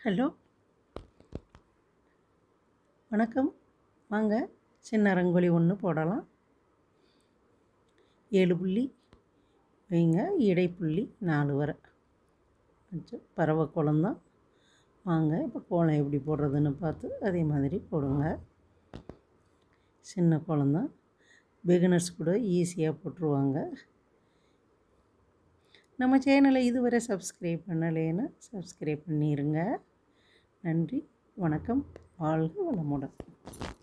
hello வணக்கம் வாங்க சின்ன ரங்கோலி ஒன்று போடலாம் ஏழு புள்ளி வைங்க இடைப்புள்ளி நாலு வரை வச்சு பறவை கோலம் தான் வாங்க இப்போ கோலம் எப்படி போடுறதுன்னு பார்த்து அதே மாதிரி போடுங்க சின்ன கோலம் தான் பிகினர்ஸ் கூட ஈஸியாக போட்டுருவாங்க நம்ம சேனலை இதுவரை சப்ஸ்கிரைப் பண்ணலைன்னா சப்ஸ்கிரைப் பண்ணிடுங்க நன்றி வணக்கம் வாழ்க வளமுடன்